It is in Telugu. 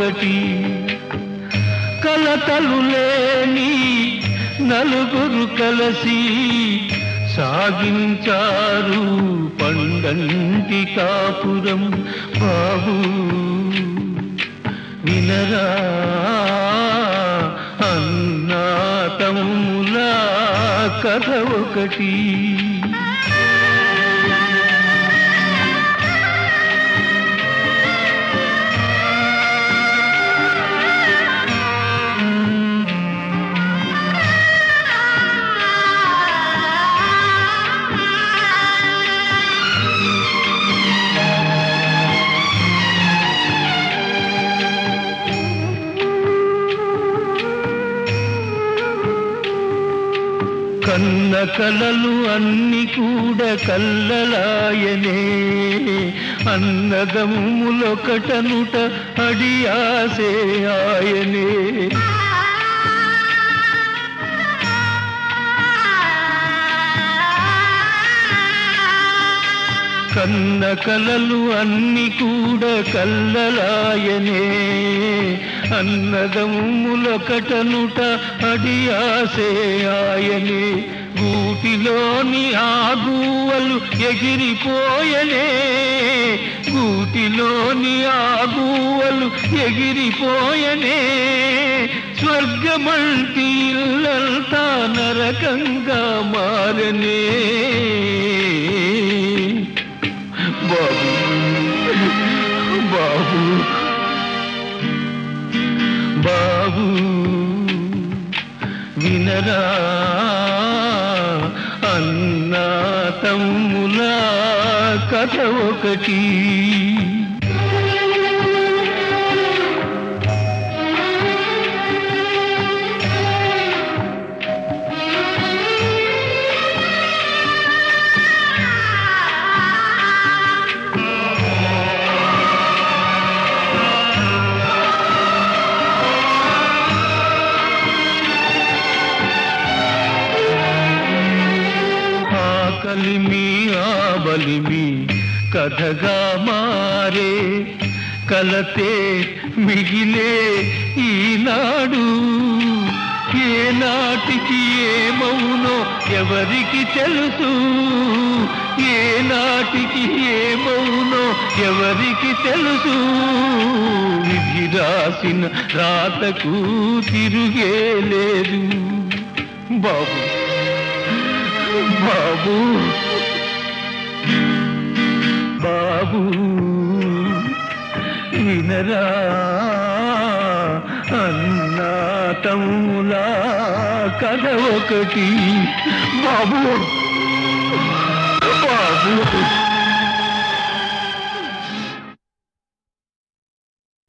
ఒకటి కలతలు లేని నలుగురు కలసి సాగించారు పండంటి కాపురం బాబు వినరా అన్నా తమ్ముల కథ ఒకటి కన్న కలలు అన్ని కూడా కల్లలాయనే అన్నదమ్ములొకటనుట అడియాసే ఆయనే కన్న కలలు అన్ని కూడా కల్లలాయనే అన్నదమ్ములొకటనుట అడియాసే ఆయనే గూటిలోని ఆగువలు ఎగిరిపోయనే గూటిలోని ఆగువలు ఎగిరిపోయనే స్వర్గమంటి ఇల్లంతా నరకంగా మారనే బాబు బాబు బాబు వినరా అన్నా తమ్ముల కథ ఒకటి ఆకలిమి ఆబలిమి కథగా మారే కలతే మిగిలే ఈనాడు ఏ నాటికి ఏమవునో ఎవరికి తెలుసు ఏ నాటికి ఏమవునో ఎవరికి తెలుసు విధి రాసిన రాతకు తిరుగే లేదు బాబు బాబు బాబు వినరా అన్నా తమ్ముల కథ ఒకటి బాబు బాబు